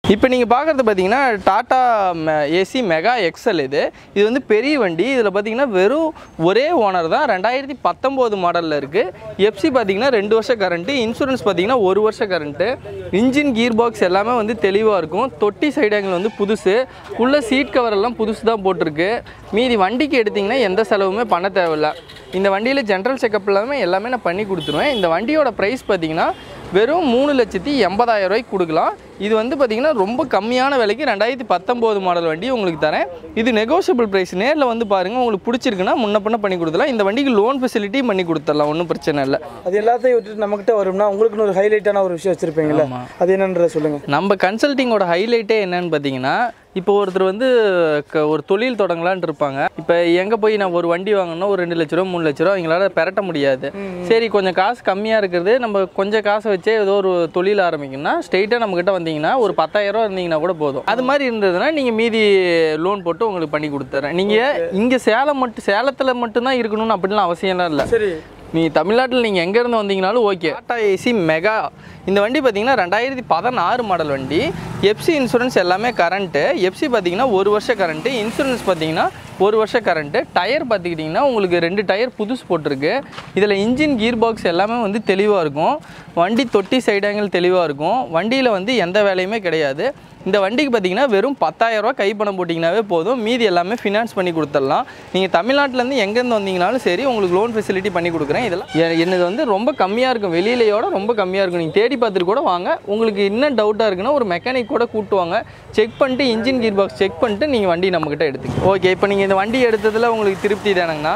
இப்போ நீங்கள் பார்க்குறது பார்த்தீங்கன்னா டாட்டா ஏசி மெகா எக்ஸல் இது இது வந்து பெரிய வண்டி இதில் பார்த்தீங்கன்னா வெறும் ஒரே ஓனர் தான் ரெண்டாயிரத்தி பத்தொம்போது மாடலில் இருக்குது எஃப்சி பார்த்தீங்கன்னா ரெண்டு வருஷம் கரண்ட்டு இன்சூரன்ஸ் பார்த்தீங்கன்னா ஒரு வருஷம் கரண்ட்டு இன்ஜின் கீர் பாக்ஸ் எல்லாமே வந்து தெளிவாக இருக்கும் தொட்டி சைடு ஆங்கிள் வந்து புதுசு உள்ள சீட் கவர் எல்லாம் புதுசு தான் போட்டிருக்கு மீதி வண்டிக்கு எடுத்திங்கன்னா எந்த செலவுமே பண்ண தேவையில்ல இந்த வண்டியில் ஜென்ரல் செக்கப் இல்லாமல் எல்லாமே நான் பண்ணி கொடுத்துருவேன் இந்த வண்டியோட ப்ரைஸ் பார்த்தீங்கன்னா வெறும் மூணு லட்சத்தி எண்பதாயிரம் ரூபாய்க்கு கொடுக்கலாம் இது வந்து பார்த்தீங்கன்னா ரொம்ப கம்மியான விலைக்கு ரெண்டாயிரத்தி பத்தொம்போது மாடல் வண்டி உங்களுக்கு தரேன் இது நெகோஷியபிள் ப்ரைஸ் நேரில் வந்து பாருங்கள் உங்களுக்கு பிடிச்சிருக்குன்னா முன்ன பின்ன பண்ணி கொடுத்துலாம் இந்த வண்டிக்கு லோன் ஃபெசிலிட்டியும் பண்ணி கொடுத்துடலாம் ஒன்றும் பிரச்சனை இல்லை அது எல்லாத்தையும் விட்டுட்டு நம்மகிட்ட வரும்னா உங்களுக்குன்னு ஒரு ஹைலைட்டான ஒரு விஷயம் வச்சிருப்பீங்கல்ல அது என்னன்றத சொல்லுங்க நம்ம கன்சல்ட்டிங்கோட ஹைலைட்டே என்னன்னு பார்த்தீங்கன்னா இப்போ ஒருத்தர் வந்து க- ஒரு தொழில் தொடங்கலான்ட்டு இருப்பாங்க இப்போ எங்கே போய் நான் ஒரு வண்டி வாங்கணும்னா ஒரு ரெண்டு லட்ச ரூபா மூணு லட்ச ரூபா அவங்களால பெரட்ட முடியாது சரி கொஞ்சம் காசு கம்மியாக இருக்கிறது நம்ம கொஞ்சம் காசை வச்சே ஏதோ ஒரு தொழில் ஆரம்பிக்கணும்னா ஸ்ட்ரெயிட்டாக நம்மக்கிட்ட வந்தீங்கன்னா ஒரு பத்தாயிரம் ரூபா இருந்தீங்கன்னா கூட போதும் அது மாதிரி இருந்ததுன்னா நீங்கள் மீதி லோன் போட்டு உங்களுக்கு பண்ணி கொடுத்துறேன் நீங்கள் இங்கே சேலம் மட்டும் சேலத்தில் மட்டும்தான் இருக்கணும்னு அப்படிலாம் அவசியம்லாம் இல்லை சரி நீ தமிழ்நாட்டில் நீங்கள் எங்கேருந்து வந்தீங்கனாலும் ஓகே டாடா ஏசி மெகா இந்த வண்டி பார்த்தீங்கன்னா ரெண்டாயிரத்தி பதினாறு மாடல் வண்டி எஃப்சி இன்சூரன்ஸ் எல்லாமே கரண்ட்டு எஃப்சி பார்த்தீங்கன்னா ஒரு வருஷம் கரண்ட்டு இன்சூரன்ஸ் பார்த்தீங்கன்னா ஒரு வருஷம் கரண்ட்டு டயர் பார்த்துக்கிட்டிங்கன்னா உங்களுக்கு ரெண்டு டயர் புதுசு போட்டிருக்கு இதில் இன்ஜின் கீர் பாக்ஸ் எல்லாமே வந்து தெளிவாக இருக்கும் வண்டி தொட்டி சைடு ஆங்கிள் தெளிவாக இருக்கும் வண்டியில் வந்து எந்த வேலையுமே கிடையாது இந்த வண்டிக்கு பார்த்தீங்கன்னா வெறும் 10000 ரூபாய் கை பணம் போட்டிங்கனாவே போதும் மீதி எல்லாமே ஃபினான்ஸ் பண்ணி கொடுத்துடலாம் நீங்கள் தமிழ்நாட்டிலேருந்து எங்கேருந்து வந்தீங்கனாலும் சரி உங்களுக்கு லோன் ஃபெசிலிட்டி பண்ணி கொடுக்குறேன் இதெல்லாம் எ- என்னது வந்து ரொம்ப கம்மியாக இருக்கும் வெளியிலையோட ரொம்ப கம்மியாக இருக்கும் நீங்கள் தேடி பார்த்துட்டு கூட வாங்க உங்களுக்கு என்ன டவுட்டாக இருக்குன்னா ஒரு மெக்கானிக் கூட கூப்பிட்டு வாங்க செக் பண்ணிட்டு இன்ஜின் கீர் பாக்ஸ் செக் பண்ணிட்டு நீங்கள் வண்டி நம்மக்கிட்ட எடுத்துங்க ஓகே இப்போ நீங்கள் இந்த வண்டி எடுத்ததில் உங்களுக்கு திருப்தி தானங்கண்ணா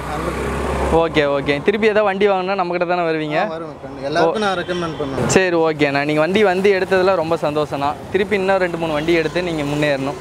ஓகே ஓகே திருப்பி ஏதாவது வண்டி வாங்கினா நம்மக்கிட்ட தானே வருவீங்க வருவேன் கண்டிப்பா. எல்லாருக்கும் நான் ரெக்கமெண்ட் பண்ணுவேன் சரி ஓகேண்ணா நீங்கள் வண்டி வந்து எடுத்ததில் ரொம்ப சந்தோஷம்ண்ணா திருப்பி இன்னும் ரெண்டு மூணு வண்டி எடுத்து நீங்கள் முன்னேறணும்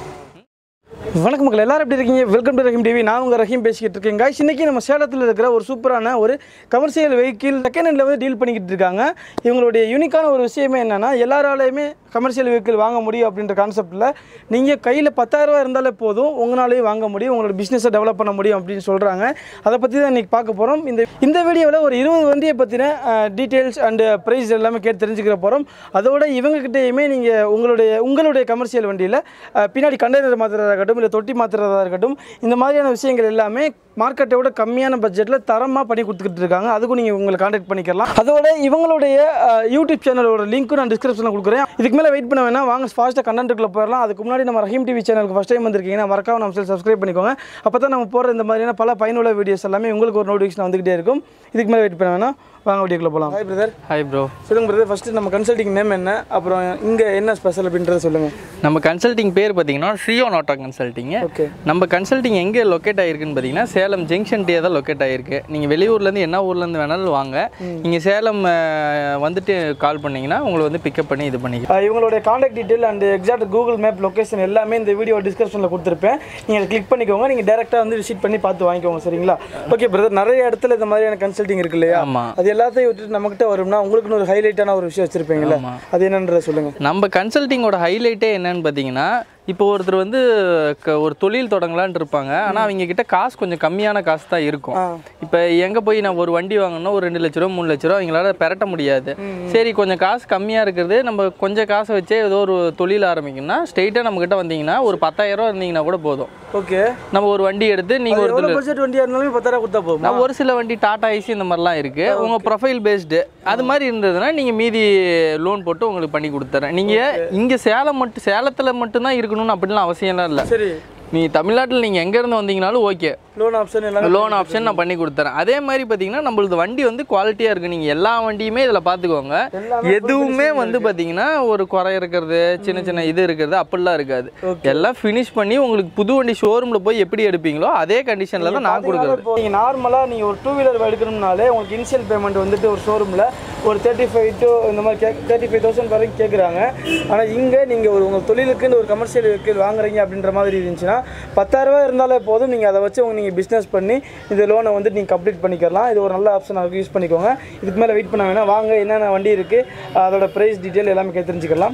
வணக்கம் மக்கள் எல்லாரும் எப்படி இருக்கீங்க வெல்கம் டு ரஹீம் டிவி நான் உங்கள் ரஹீம் பேசிக்கிட்டு இருக்கேன் guys. இன்னைக்கு நம்ம சேலத்தில் இருக்கிற ஒரு சூப்பரான ஒரு கமர்ஷியல் வெஹிக்கிள் செகண்ட் ஹேண்டில் வந்து டீல் பண்ணிக்கிட்டு இருக்காங்க இவங்களுடைய யூனிக்கான ஒரு விஷயமே என்னன்னா எல்லாராலையுமே கமர்ஷியல் வெஹிக்கிள் வாங்க முடியும் அப்படின்ற கான்செப்ட்டில் நீங்கள் கையில் பத்தாயிரரூவா இருந்தாலே போதும் உங்களாலேயும் வாங்க முடியும் உங்களோட பிஸ்னஸை டெவலப் பண்ண முடியும் அப்படின்னு சொல்கிறாங்க அதை பற்றி தான் இன்றைக்கி பார்க்க போகிறோம் இந்த இந்த வீடியோவில் ஒரு இருபது வண்டியை பற்றின டீட்டெயில்ஸ் அண்டு ப்ரைஸ் எல்லாமே கேட்டு தெரிஞ்சுக்கிற போகிறோம் அதோட இவங்ககிட்டயுமே நீங்கள் உங்களுடைய உங்களுடைய கமர்ஷியல் வண்டியில் பின்னாடி கண்டெய்னர் மாற்றுறதா இருக்கட்டும் இல்லை தொட்டி மாற்றுறதா இருக்கட்டும் இந்த மாதிரியான விஷயங்கள் எல்லாமே மார்க்கெட்டை விட கம்மியான பட்ஜெட்டில் தரமாக பண்ணி கொடுத்துக்கிட்டு இருக்காங்க அதுக்கும் நீங்கள் உங்களை காண்டாக்ட் பண்ணிக்கலாம் அதோட இவங்களுடைய அஹ், யூடியூப் சேனலோட லிங்க்கும் நான் டிஸ்கிரிப்ஷனில் கொடுக்குறேன் இதுக்கு மேலே வெயிட் பண்ண வேணாம் வாங்க ஃபாஸ்ட்டாக கண்டென்ட்டுக்குள்ளே போயிடலாம் அதுக்கு முன்னாடி நம்ம ரஹீம் டிவி சேனலுக்கு ஃபஸ்ட் டைம் வந்திருக்கீங்கன்னா மறக்காம நம்ம சேனல் சப்ஸ்கிரைப் பண்ணிக்கோங்க அப்போ தான் நம்ம போகிற இந்த மாதிரியான பல பயனுள்ள வீடியோஸ் எல்லாமே உங்களுக்கு ஒரு நோட்டிஃபிகேஷன் வந்துகிட்டே இருக்கும் இதுக்கு மேலே வெயிட் பண்ண வேணாம் வாங்க வீடியோக்குள்ளே போகலாம் ஹாய் பிரதர் ஹாய் ப்ரோ சொல்லுங்க பிரதர் ஃபஸ்ட்டு நம்ம கன்சல்டிங் நேம் என்ன அப்புறம் இங்கே என்ன ஸ்பெஷல் அப்படின்றத சொல்லுங்கள் நம்ம கன்சல்டிங் பேர் பார்த்தீங்கன்னா சியோ நோட்டா கன்சல்டிங் ஓகே நம்ம கன்சல்டிங் எங்கே லொக்கேட் ஆகிருக்குன்னு பார்த்தீங்கன்னா சேலம் ஜங்ஷன் டே தான் லொக்கேட் ஆகிருக்கு நீங்கள் வெளியூர்லேருந்து என்ன ஊர்லேருந்து வேணாலும் வாங்க நீங்கள் சேலம் அஹ், வந்துட்டு கால் பண்ணீங்கன்னா உங்களை வந்து பிக்கப் பண்ணி இது பண்ணிக்கலாம் ஆஹ் இவங்களுடைய contact detail and exact Google map location எல்லாமே இந்த வீடியோ டிஸ்கிரிப்ஷனில் கொடுத்துருப்பேன் நீங்கள் கிளிக் பண்ணிக்கோங்க நீங்கள் டேரெக்டாக வந்து விசிட் பண்ணி பார்த்து வாங்கிக்கோங்க சரிங்களா ஓகே பிரதர் நிறைய இடத்துல இந்த மாதிரியான கன்சல்டிங் இருக்கு இல்லையா ஆமாம் அது எல்லாத்தையும் விட்டுட்டு நம்மகிட்ட வரும்னா உங்களுக்குன்னு ஒரு ஹைலைட்டான ஒரு விஷயம் வச்சிருப்பீங்கல்ல அது என்னன்றத சொல்லுங்கள் நம்ம கன்சல்டிங்கோட ஹைலைட்டே என்னன்னு பார்த்தீங்கன்னா இப்போ ஒருத்தர் வந்து க- ஒரு தொழில் தொடங்கலான்ட்டு இருப்பாங்க ஆனால் அவங்க கிட்ட காசு கொஞ்சம் கம்மியான காசு தான் இருக்கும் இப்போ எங்கே போய் நான் ஒரு வண்டி வாங்கணும்னா ஒரு ரெண்டு லட்ச ரூபா மூணு லட்ச ரூபா அவங்களால பெரட்ட முடியாது சரி கொஞ்சம் காசு கம்மியாக இருக்கிறது நம்ம கொஞ்சம் காசை வச்சே ஏதோ ஒரு தொழில் ஆரம்பிக்கணும்னா ஸ்ட்ரெயிட்டாக நம்மக்கிட்ட வந்தீங்கன்னா ஒரு பத்தாயிரம் ரூபா இருந்தீங்கன்னா கூட போதும் ஓகே நம்ம ஒரு வண்டி எடுத்து நீங்கள் ஒரு எவ்வளோ பட்ஜெட் வண்டியாக இருந்தாலும் பத்தாயிரம் கொடுத்தா போதும் நான் ஒரு சில வண்டி டாடா ஐசி இந்த மாதிரிலாம் இருக்கு உங்க ப்ரொஃபைல் பேஸ்டு அது மாதிரி இருந்ததுன்னா நீங்க மீதி லோன் போட்டு உங்களுக்கு பண்ணி கொடுத்துறேன் நீங்க இங்க சேலம் மட்டும் சேலத்துல மட்டும்தான் இருக்கணும்னு அப்படிலாம் அவசியம்லாம் இல்லை சரி நீ தமிழ்நாட்டில் நீங்கள் எங்கேருந்து வந்தீங்கனாலும் ஓகே லோன் ஆப்ஷன் எல்லாமே லோன் ஆப்ஷன் நான் பண்ணி கொடுத்துறேன் அதே மாதிரி பார்த்தீங்கன்னா நம்மளுக்கு வண்டி வந்து குவாலிட்டியாக இருக்குது நீங்கள் எல்லா வண்டியுமே இதில் பார்த்துக்கோங்க எதுவுமே வந்து பார்த்தீங்கன்னா ஒரு குறை இருக்கிறது சின்ன சின்ன இது இருக்கிறது அப்படிலாம் இருக்காது எல்லாம் ஃபினிஷ் பண்ணி உங்களுக்கு புது வண்டி ஷோரூமில் போய் எப்படி எடுப்பீங்களோ அதே கண்டிஷனில் தான் நான் கொடுக்குறது இப்போ நீங்கள் நார்மலாக நீங்கள் ஒரு டூ வீலர் எடுக்கணும்னாலே உங்களுக்கு இனிஷியல் பேமெண்ட் வந்துட்டு ஒரு ஷோரூமில் ஒரு தேர்ட்டி ஃபைவ் டு இந்த மாதிரி கே தேர்ட்டி ஃபைவ் தௌசண்ட் வரைக்கும் கேட்குறாங்க ஆனால் இங்கே நீங்கள் ஒரு உங்கள் தொழிலுக்குன்னு ஒரு கமர்ஷியல் வெஹிக்கிள் வாங்குறீங்க அப்படின்ற மாதிரி இருந்துச்சுன்னா பத்தாயிரரூபா இருந்தாலே போதும் நீங்கள் அதை வச்சு உங்க நீங்கள் பிஸ்னஸ் பண்ணி இந்த லோனை வந்து நீங்கள் கம்ப்ளீட் பண்ணிக்கலாம் இது ஒரு நல்ல ஆப்ஷனாக யூஸ் பண்ணிக்கோங்க இதுக்கு மேலே வெயிட் பண்ண வேணாம் வாங்க என்னென்ன வண்டி இருக்குது அதோட ப்ரைஸ் டீட்டெயில் எல்லாமே கேட்டு தெரிஞ்சுக்கலாம்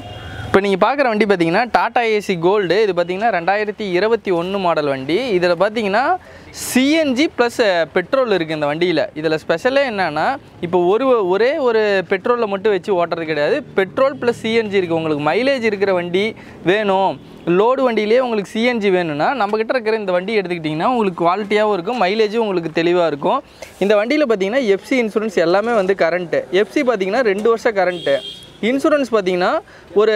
இப்போ நீங்கள் பார்க்குற வண்டி பார்த்தீங்கன்னா டாடா ஏசி கோல்டு இது பார்த்தீங்கன்னா ரெண்டாயிரத்தி இருபத்தி ஒன்று மாடல் வண்டி இதில் பார்த்தீங்கன்னா சிஎன்ஜி ப்ளஸ் பெட்ரோல் இருக்குது இந்த வண்டியில் இதில் ஸ்பெஷலே என்னென்னா இப்போ ஒரு ஒரே ஒரு பெட்ரோலில் மட்டும் வச்சு ஓட்டுறது கிடையாது பெட்ரோல் ப்ளஸ் சிஎன்ஜி இருக்குது உங்களுக்கு மைலேஜ் இருக்கிற வண்டி வேணும் லோடு வண்டியிலே உங்களுக்கு சிஎன்ஜி வேணும்னா நம்மக்கிட்ட இருக்கிற இந்த வண்டி எடுத்துக்கிட்டிங்கன்னா உங்களுக்கு குவாலிட்டியாகவும் இருக்கும் மைலேஜும் உங்களுக்கு தெளிவாக இருக்கும் இந்த வண்டியில் பார்த்தீங்கன்னா எஃப்சி இன்சூரன்ஸ் எல்லாமே வந்து கரண்ட்டு எஃப்சி பார்த்தீங்கன்னா ரெண்டு வருஷம் கரண்ட்டு இன்சூரன்ஸ் பார்த்தீங்கன்னா ஒரு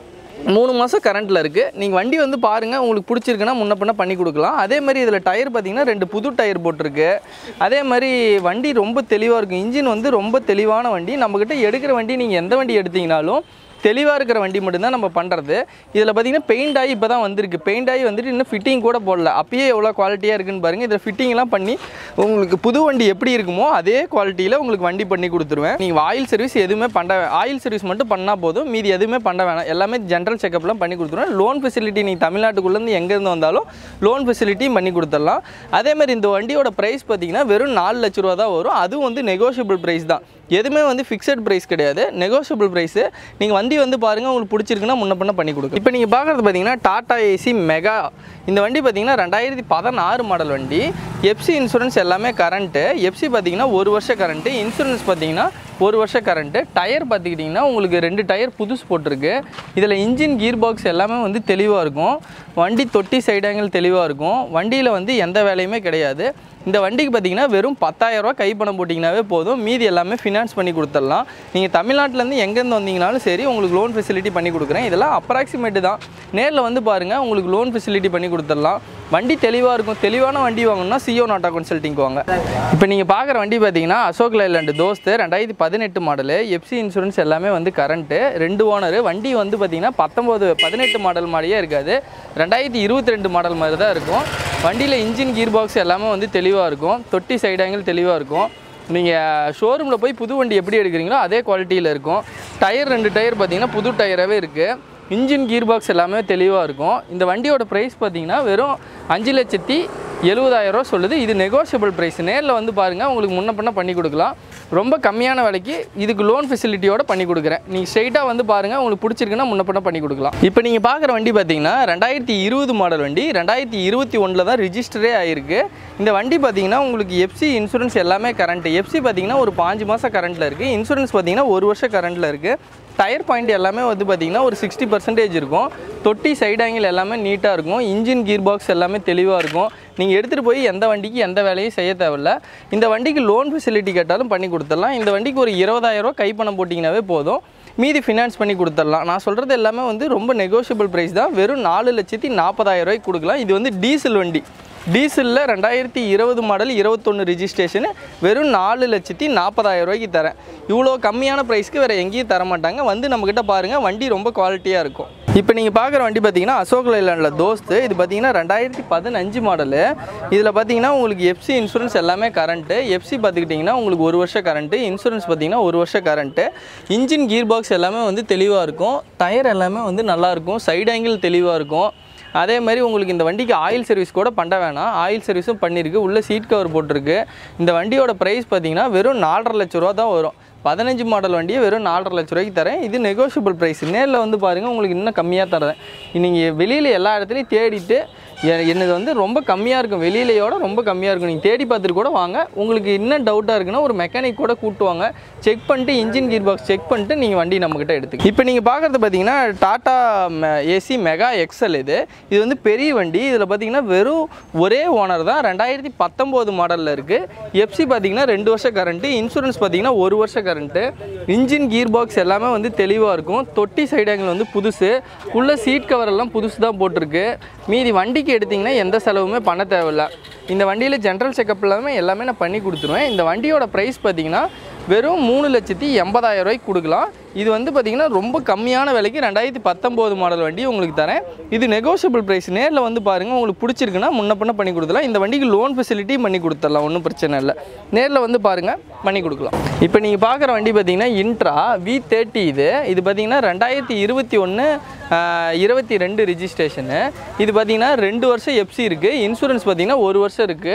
மூணு மாதம் கரண்ட்டில் இருக்குது நீங்கள் வண்டி வந்து பாருங்கள் உங்களுக்கு பிடிச்சிருக்குன்னா முன்ன பின்ன பண்ணி கொடுக்கலாம் அதே மாதிரி இதில் டயர் பார்த்தீங்கன்னா ரெண்டு புது டயர் போட்டிருக்கு அதே மாதிரி வண்டி ரொம்ப தெளிவாக இருக்கும் இன்ஜின் வந்து ரொம்ப தெளிவான வண்டி நம்மக்கிட்ட எடுக்கிற வண்டி நீங்கள் எந்த வண்டி எடுத்தீங்கனாலும் தெளிவாக இருக்கிற வண்டி மட்டும்தான் நம்ம பண்ணுறது இதில் பார்த்தீங்கன்னா பெயிண்ட் ஆகி இப்போ தான் வந்திருக்கு பெயிண்ட் ஆகி வந்துட்டு இன்னும் ஃபிட்டிங் கூட போடல அப்பயே எவ்வளோ குவாலிட்டியாக இருக்குன்னு பாருங்கள் இதில் ஃபிட்டிங்லாம் பண்ணி உங்களுக்கு புது வண்டி எப்படி இருக்குமோ அதே குவாலிட்டியில் உங்களுக்கு வண்டி பண்ணி கொடுத்துருவேன் நீங்கள் ஆயில் சர்வீஸ் எதுவுமே பண்ண ஆயில் சர்வீஸ் மட்டும் பண்ணால் போதும் மீதி எதுவுமே பண்ண வேணாம் எல்லாமே ஜென்ரல் செக்கப்லாம் பண்ணி கொடுத்துருவேன் லோன் ஃபெசிலிட்டி நீங்கள் தமிழ்நாட்டுக்குள்ளேருந்து எங்கேருந்து வந்தாலும் லோன் ஃபெசிலிட்டியும் பண்ணி கொடுத்துடலாம் அதே மாதிரி இந்த வண்டியோட ப்ரைஸ் பார்த்தீங்கன்னா வெறும் நாலு லட்ச ரூபா தான் வரும் அதுவும் வந்து நெகோஷியபிள் ப்ரைஸ் தான் எதுவுமே வந்து ஃபிக்ஸட் ப்ரைஸ் கிடையாது நெகோஷியபிள் ப்ரைஸு நீங்கள் வண்டி வந்து பாருங்கள் உங்களுக்கு பிடிச்சிருக்குன்னா முன்ன பண்ண பண்ணி கொடுக்கும் இப்போ நீங்கள் பார்க்குறது பார்த்தீங்கன்னா டாடா ஏசி மெகா இந்த வண்டி பார்த்தீங்கன்னா ரெண்டாயிரத்தி பதினாறு மாடல் வண்டி எஃப்சி இன்சூரன்ஸ் எல்லாமே கரண்ட்டு எஃப்சி பார்த்தீங்கன்னா ஒரு வருஷம் கரண்ட்டு இன்சூரன்ஸ் பார்த்தீங்கன்னா ஒரு வருஷம் கரண்ட்டு டயர் பார்த்துக்கிட்டிங்கன்னா உங்களுக்கு ரெண்டு டயர் புதுசு போட்டிருக்கு இதில் இன்ஜின் கீர் பாக்ஸ் எல்லாமே வந்து தெளிவாக இருக்கும் வண்டி தொட்டி சைடு ஆங்கிள் தெளிவாக இருக்கும் வண்டியில் வந்து எந்த வேலையுமே கிடையாது இந்த வண்டிக்கு பார்த்தீங்கன்னா வெறும் 10000 ரூபாய் கைப்பணம் போட்டிங்கனாவே போதும் மீதி எல்லாமே ஃபினான்ஸ் பண்ணி கொடுத்துடலாம் நீங்கள் தமிழ்நாட்டிலேருந்து எங்கேருந்து வந்தீங்கனாலும் சரி உங்களுக்கு லோன் ஃபெசிலிட்டி பண்ணி கொடுக்குறேன் இதெல்லாம் அப்ராக்சிமேட்டு தான் நேரில் வந்து பாருங்கள் உங்களுக்கு லோன் ஃபெசிலிட்டி பண்ணி கொடுத்துடலாம் வண்டி தெளிவாக இருக்கும் தெளிவான வண்டி வாங்கணும்னா சிஓ நாட்டா கன்சல்ட்டிங் வாங்க இப்போ நீங்கள் பார்க்குற வண்டி பார்த்தீங்கன்னா அசோக் லைலாண்டு தோஸ்து ரெண்டாயிரத்தி பதினெட்டு மாடலு எஃப்சி இன்சூரன்ஸ் எல்லாமே வந்து கரண்ட்டு ரெண்டு ஓனர் வண்டி வந்து பார்த்தீங்கன்னா பத்தொம்போது பதினெட்டு மாடல் மாதிரியே இருக்காது ரெண்டாயிரத்தி இருபத்தி ரெண்டு மாடல் மாதிரி தான் இருக்கும் வண்டியில் இன்ஜின் கீர் பாக்ஸ் எல்லாமே வந்து தெளிவாக இருக்கும் தொட்டி சைடு ஆங்கிள் தெளிவாக இருக்கும் நீங்கள் ஷோரூமில் போய் புது வண்டி எப்படி எடுக்கிறீங்களோ அதே குவாலிட்டியில் இருக்கும் டயர் ரெண்டு டயர் பார்த்தீங்கன்னா புது டயராகவே இருக்குது இன்ஜின் கீர் பாக்ஸ் எல்லாமே தெளிவாக இருக்கும் இந்த வண்டியோட ப்ரைஸ் பார்த்தீங்கன்னா வெறும் அஞ்சு லட்சத்தி எழுபதாயிரரூவா சொல்லுது இது நெகோஷியபிள் ப்ரைஸ் நேரில் வந்து பாருங்கள் உங்களுக்கு முன்ன பண்ண பண்ணி கொடுக்கலாம் ரொம்ப கம்மியான விலைக்கு இதுக்கு லோன் ஃபெசிலிட்டியோட பண்ணி கொடுக்குறேன் நீங்கள் ஸ்ட்ரைட்டாக வந்து பாருங்கள் உங்களுக்கு பிடிச்சிருக்குன்னா முன்ன பண்ண பண்ணி கொடுக்கலாம் இப்போ நீங்கள் பார்க்குற வண்டி பார்த்தீங்கன்னா ரெண்டாயிரத்தி இருபது மாடல் வண்டி ரெண்டாயிரத்தி இருபத்தி ஒன்றில் தான் ரிஜிஸ்டரே ஆகிருக்கு இந்த வண்டி பார்த்தீங்கன்னா உங்களுக்கு எஃப்சி இன்சூரன்ஸ் எல்லாமே கரண்ட்டு எஃப்சி பார்த்தீங்கன்னா ஒரு பாஞ்சு மாதம் கரண்ட்டில் இருக்குது இன்சூரன்ஸ் பார்த்தீங்கன்னா ஒரு வருஷம் கரண்ட்டில் இருக்குது டயர் பாயிண்ட் எல்லாமே வந்து பார்த்தீங்கன்னா ஒரு சிக்ஸ்டி பர்சன்டேஜ் இருக்கும் தொட்டி சைடு ஆங்கிள் எல்லாமே நீட்டாக இருக்கும் இன்ஜின் கீர் பாக்ஸ் எல்லாமே தெளிவாக இருக்கும் நீங்கள் எடுத்துகிட்டு போய் எந்த வண்டிக்கு எந்த வேலையும் செய்ய தேவையில்ல இந்த வண்டிக்கு லோன் ஃபெசிலிட்டி கேட்டாலும் பண்ணி கொடுத்துடலாம் இந்த வண்டிக்கு ஒரு இருபதாயிரரூவா கைப்பணம் போட்டிங்கனாவே போதும் மீதி ஃபினான்ஸ் பண்ணி கொடுத்துடலாம் நான் சொல்கிறது எல்லாமே வந்து ரொம்ப நெகோஷியபிள் ப்ரைஸ் தான் வெறும் நாலு லட்சத்தி நாற்பதாயிரம் ரூபாய்க்கு கொடுக்கலாம் இது வந்து டீசல் வண்டி டீசலில் ரெண்டாயிரத்தி இருபது மாடல் இருபத்தொன்று ரிஜிஸ்ட்ரேஷனு வெறும் நாலு லட்சத்தி நாற்பதாயிரம் ரூபாய்க்கு தரேன் இவ்வளோ கம்மியான ப்ரைஸ்க்கு வேறு எங்கேயும் தர மாட்டாங்க வந்து நம்மக்கிட்ட பாருங்கள் வண்டி ரொம்ப குவாலிட்டியாக இருக்கும் இப்போ நீங்கள் பார்க்குற வண்டி பார்த்தீங்கன்னா அசோக் லைலாண்டில் தோஸ்து இது பார்த்தீங்கன்னா ரெண்டாயிரத்தி பதினஞ்சு மாடலு இதில் பார்த்தீங்கன்னா உங்களுக்கு எஃப்சி இன்சூரன்ஸ் எல்லாமே கரண்ட்டு எஃப்சி பார்த்துக்கிட்டிங்கன்னா உங்களுக்கு ஒரு வருஷம் கரண்ட்டு இன்சூரன்ஸ் பார்த்தீங்கன்னா ஒரு வருஷம் கரண்ட்டு இன்ஜின் கீர் பாக்ஸ் எல்லாமே வந்து தெளிவாக இருக்கும் டயர் எல்லாமே வந்து நல்லாயிருக்கும் சைடு ஆங்கிள் தெளிவாக இருக்கும் அதே மாதிரி உங்களுக்கு இந்த வண்டிக்கு ஆயில் சர்வீஸ் கூட பண்ண வேணாம் ஆயில் சர்வீஸும் பண்ணியிருக்கு உள்ள சீட் கவர் போட்டிருக்கு இந்த வண்டியோட ப்ரைஸ் பார்த்தீங்கன்னா வெறும் நாலரை லட்ச ரூபா தான் வரும் பதினஞ்சு மாடல் வண்டியை வெறும் நாலரை லட்ச ரூபாய்க்கு தரேன் இது நெகோஷியபிள் ப்ரைஸ் நேரில் வந்து பாருங்கள் உங்களுக்கு இன்னும் கம்மியாக தரேன் நீங்கள் வெளியில் எல்லா இடத்துலையும் தேடிட்டு எ- என்னது வந்து ரொம்ப கம்மியாக இருக்கும் வெளியிலையோட ரொம்ப கம்மியாக இருக்கும் நீங்கள் தேடி பார்த்துட்டு கூட வாங்க உங்களுக்கு இன்னும் டவுட்டாக இருக்குன்னா ஒரு மெக்கானிக் கூட கூட்டு வாங்க செக் பண்ணிட்டு இன்ஜின் கீர் பாக்ஸ் செக் பண்ணிட்டு நீங்கள் வண்டி நம்மக்கிட்ட எடுத்துக்க இப்போ நீங்கள் பார்க்குறது பார்த்தீங்கன்னா டாட்டா ஏசி மெகா எக்ஸல் இது இது வந்து பெரிய வண்டி இதில் பார்த்தீங்கன்னா வெறும் ஒரே ஓனர் தான் ரெண்டாயிரத்தி பத்தொம்போது மாடலில் இருக்குது எஃப்சி பார்த்தீங்கன்னா ரெண்டு வருஷம் கரண்ட்டு இன்சூரன்ஸ் பார்த்தீங்கன்னா ஒரு வருஷம் கரண்ட்டு இன்ஜின் கீர் பாக்ஸ் எல்லாமே வந்து தெளிவாக இருக்கும் தொட்டி சைடு ஆங்கிள் வந்து புதுசு உள்ள சீட் கவர் எல்லாம் புதுசு தான் போட்டிருக்கு மீதி வண்டிக்கு எடுத்திங்கன்னா எந்த செலவுமே பண்ண தேவையில்ல இந்த வண்டியில் ஜென்ரல் செக்கப் எல்லாமே எல்லாமே நான் பண்ணி கொடுத்துருவேன் இந்த வண்டியோட ப்ரைஸ் பார்த்தீங்கன்னா வெறும் மூணு லட்சத்தி எண்பதாயிரம் ரூபாய்க்கு கொடுக்கலாம் இது வந்து பார்த்தீங்கன்னா ரொம்ப கம்மியான விலைக்கு ரெண்டாயிரத்தி பத்தொம்போது மாடல் வண்டி உங்களுக்கு தரேன் இது நெகோஷியபிள் ப்ரைஸ் நேரில் வந்து பாருங்கள் உங்களுக்கு பிடிச்சிருக்குன்னா முன்ன பண்ண பண்ணி கொடுத்துலாம் இந்த வண்டிக்கு லோன் ஃபெசிலிட்டி பண்ணி கொடுத்துடலாம் ஒன்றும் பிரச்சனை இல்லை நேரில் வந்து பாருங்கள் பண்ணி கொடுக்கலாம் இப்போ நீங்கள் பார்க்குற வண்டி பார்த்தீங்கன்னா இன்ட்ரா வி தேர்ட்டி இது இது பார்த்தீங்கன்னா ரெண்டாயிரத்தி இருபத்தி ஒன்று இருபத்தி ரெண்டு ரிஜிஸ்ட்ரேஷனு இது பார்த்தீங்கன்னா ரெண்டு வருஷம் எஃப்சி இருக்குது இன்சூரன்ஸ் பார்த்தீங்கன்னா ஒரு வருஷம் இருக்குது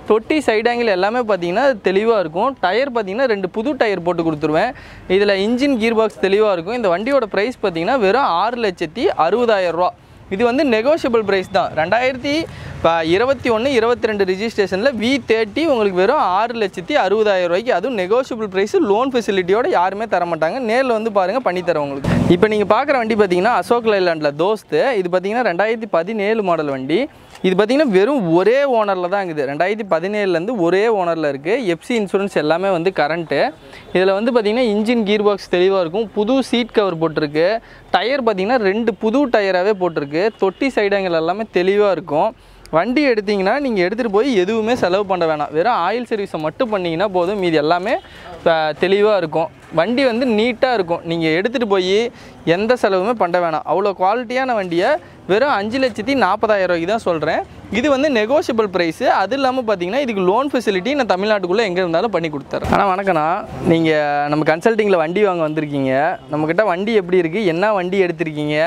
தொட்டி சைடு ஆங்கிள் எல்லாமே பார்த்தீங்கன்னா தெளிவாக இருக்கும் டயர் பார்த்தீங்கன்னா ரெண்டு புது டயர் போட்டு கொடுத்துருவேன் இதில் இன்ஜின் கீர் பாக்ஸ் தெளிவாக இருக்கும் இந்த வண்டியோட ப்ரைஸ் பார்த்தீங்கன்னா வெறும் ஆறு லட்சத்தி அறுபதாயிரம் ரூபா இது வந்து நெகோஷியபிள் ப்ரைஸ் தான் ரெண்டாயிரத்தி இப்போ இருபத்தி ஒன்று இருபத்தி ரெண்டு ரிஜிஸ்ட்ரேஷனில் வி தேர்ட்டி உங்களுக்கு வெறும் ஆறு லட்சத்தி அறுபதாயிரம் ரூபாய்க்கு அதுவும் நெகோஷியபிள் ப்ரைஸ் லோன் ஃபெசிலிட்டியோட யாருமே தர மாட்டாங்க நேரில் வந்து பாருங்கள் பண்ணி தரேன் உங்களுக்கு இப்போ நீங்கள் பார்க்குற வண்டி பார்த்தீங்கன்னா அசோக் லைலாண்டில் தோஸ்து இது பார்த்தீங்கன்னா ரெண்டாயிரத்தி பதினேழு மாடல் வண்டி இது பார்த்தீங்கன்னா வெறும் ஒரே ஓனரில் தான் இருக்குது ரெண்டாயிரத்தி பதினேழுலேருந்து ஒரே ஓனரில் இருக்குது எஃப்சி இன்சூரன்ஸ் எல்லாமே வந்து கரண்ட்டு இதில் வந்து பார்த்தீங்கன்னா இன்ஜின் கீர் பாக்ஸ் தெளிவாக இருக்கும் புது சீட் கவர் போட்டிருக்கு டயர் பார்த்தீங்கன்னா ரெண்டு புது டயராகவே போட்டிருக்கு தொட்டி சைடுங்கள் எல்லாமே தெளிவாக இருக்கும் வண்டி எடுத்தீங்கன்னா நீங்கள் எடுத்துகிட்டு போய் எதுவுமே செலவு பண்ண வேணாம் வெறும் ஆயில் சர்வீஸை மட்டும் பண்ணிங்கன்னா போதும் மீதி எல்லாமே தெளிவாக இருக்கும் வண்டி வந்து நீட்டாக இருக்கும் நீங்கள் எடுத்துகிட்டு போய் எந்த செலவுமே பண்ண வேணாம் அவ்வளோ குவாலிட்டியான வண்டியை வெறும் அஞ்சு லட்சத்தி நாற்பதாயிரம் ரூபாய்க்கு தான் சொல்கிறேன் இது வந்து நெகோஷியபிள் ப்ரைஸு அது இல்லாமல் பார்த்தீங்கன்னா இதுக்கு லோன் ஃபெசிலிட்டி நான் தமிழ்நாட்டுக்குள்ளே எங்கே இருந்தாலும் பண்ணி கொடுத்துறேன் ஆனால் வணக்கண்ணா நீங்கள் நம்ம கன்சல்ட்டிங்கில் வண்டி வாங்க வந்திருக்கீங்க நம்மக்கிட்ட வண்டி எப்படி இருக்குது என்ன வண்டி எடுத்திருக்கீங்க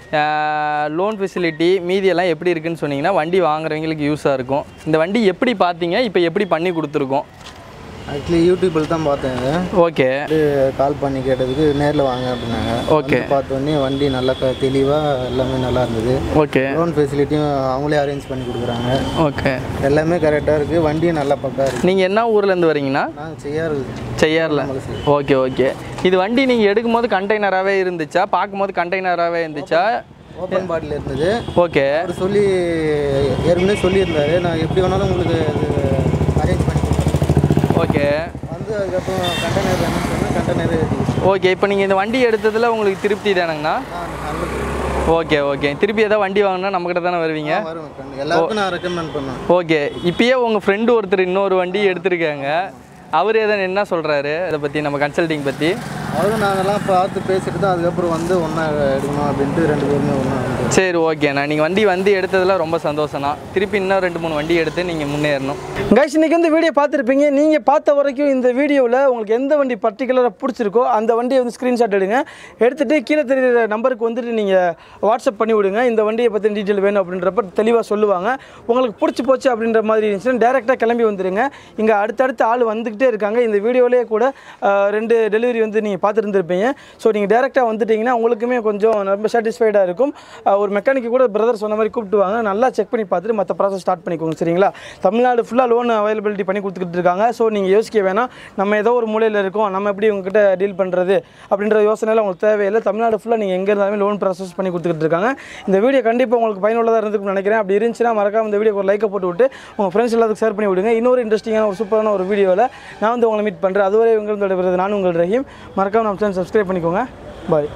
லோன் ஃபெசிலிட்டி மீதியெல்லாம் எப்படி இருக்குன்னு சொன்னீங்கன்னா வண்டி வாங்குறவங்களுக்கு யூஸாக இருக்கும் இந்த வண்டி எப்படி பார்த்தீங்க இப்போ எப்படி பண்ணி கொடுத்துருக்கோம் ஆக்சுவலி யூடியூப்பில் தான் பார்த்தேன் இதை ஓகே வந்து கால் பண்ணி கேட்டதுக்கு நேரில் வாங்க அப்படின்னாங்க Okay. வந்து பார்த்த உடனே வண்டி நல்லா க தெளிவாக எல்லாமே நல்லா இருந்தது ஓகே லோன் ஃபெசிலிட்டியும் அவங்களே அரேஞ்ச் பண்ணி கொடுக்குறாங்க ஓகே எல்லாமே கரெக்டாக இருக்குது வண்டியும் நல்லா பக்கா இருக்குது நீங்கள் என்ன ஊர்லேருந்து வரீங்கண்ணா நாங்கள் செய்யாரு செய்யாரில் ஓகே ஓகே இது வண்டி நீங்கள் எடுக்கும்போது கண்டெய்னராகவே இருந்துச்சா பார்க்கும்போது கண்டெய்னராகவே இருந்துச்சா ஓப்பன் பாட்டில் இருந்தது ஓகே அவர் சொல்லி ஏற்கனவே சொல்லியிருந்தாரு நான் எப்படி வேணாலும் உங்களுக்கு அரேஞ்ச் பண்ணி கொடுக்குறேன் ஓகே வந்து அதுக்கப்புறம் கண்டெய்னர் வேணும்னு சொன்னால் கண்டெய்னர் ஓகே இப்போ நீங்கள் இந்த வண்டி எடுத்ததில் உங்களுக்கு திருப்தி தானங்கண்ணா நல்லது ஓகே ஓகே திருப்பி ஏதாவது வண்டி வாங்கினா நம்மக்கிட்ட தானே வருவீங்க வரும் எல்லாருக்கும் நான் ரெக்கமெண்ட் பண்ணுவேன் ஓகே இப்பயே உங்கள் ஃப்ரெண்டு ஒருத்தர் இன்னொரு வண்டி எடுத்திருக்காங்க அவர் எதை என்ன சொல்கிறாரு அதை பற்றி நம்ம கன்சல்டிங் பற்றி அவரும் நாங்கெல்லாம் பார்த்து பேசிட்டு தான் அதுக்கப்புறம் வந்து ஒன்றா எடுக்கணும் அப்படின்ட்டு ரெண்டு பேருமே ஒன்றா வந்து சரி ஓகேண்ணா நீங்கள் வண்டி வந்து எடுத்ததில் ரொம்ப சந்தோஷம்ண்ணா திருப்பி இன்னும் ரெண்டு மூணு வண்டி எடுத்து நீங்கள் முன்னேறணும் கைஸ் இன்னைக்கு வந்து வீடியோ பார்த்துருப்பீங்க நீங்கள் பார்த்த வரைக்கும் இந்த வீடியோவில் உங்களுக்கு எந்த வண்டி பர்டிகுலராக பிடிச்சிருக்கோ அந்த வண்டியை வந்து ஸ்க்ரீன்ஷாட் எடுங்க எடுத்துகிட்டு கீழே தெரியுற நம்பருக்கு வந்துட்டு நீங்கள் வாட்ஸ்அப் பண்ணி விடுங்க இந்த வண்டியை பற்றி டீட்டெயில் வேணும் அப்படின்றப்ப தெளிவாக சொல்லுவாங்க உங்களுக்கு பிடிச்சி போச்சு அப்படின்ற மாதிரி இருந்துச்சுன்னா டேரெக்டாக கிளம்பி வந்துடுங்க இங்கே அடுத்தடுத்து ஆள் வந்துக்கிட்டே இருக்காங்க இந்த வீடியோலேயே கூட அஹ், ரெண்டு டெலிவரி வந்து நீங்கள் பார்த்துட்டு இருந்திருப்பீங்க ஸோ நீங்கள் டேரெக்டாக வந்துட்டிங்கன்னா உங்களுக்குமே கொஞ்சம் ரொம்ப சாட்டிஸ்ஃபைடாக இருக்கும் அஹ், ஒரு மெக்கானிக்கு கூட பிரதர் சொன்ன மாதிரி கூப்பிட்டு வாங்க நல்லா செக் பண்ணி பார்த்துட்டு மற்ற ப்ராசஸ் ஸ்டார்ட் பண்ணிக்கோங்க சரிங்களா தமிழ்நாடு ஃபுல்லாக லோன் அவைலபிலிட்டி பண்ணி கொடுத்துக்கிட்டு இருக்காங்க ஸோ நீங்கள் யோசிக்க வேணாம் நம்ம ஏதோ ஒரு மூலையில் இருக்கோம் நம்ம எப்படி உங்ககிட்ட டீல் பண்ணுறது அப்படின்ற யோசனைலாம் உங்களுக்கு தேவையில்லை தமிழ்நாடு ஃபுல்லாக நீங்கள் எங்கே இருந்தாலுமே லோன் ப்ராசஸ் பண்ணி கொடுத்துக்கிட்டு இருக்காங்க இந்த வீடியோ கண்டிப்பாக உங்களுக்கு பயனுள்ளதாக இருந்திருக்கும்னு நினைக்கிறேன் அப்படி இருந்துச்சுன்னா மறக்காம இந்த வீடியோக்கு ஒரு லைக்கை போட்டு விட்டு உங்கள் ஃப்ரெண்ட்ஸ் எல்லாத்துக்கும் ஷேர் பண்ணி விடுங்க இன்னொரு இன்ட்ரெஸ்டிங்கான ஒரு சூப்பரான ஒரு வீடியோவில் நான் வந்து உங்களை மீட் பண்ணுறேன் அதுவரை உங்களோட நானும் உங்கள் ரஹீம் மறக்காம நம்ம சேனல் சப்ஸ்கிரைப் பண்ணிக்கோங்க பாய்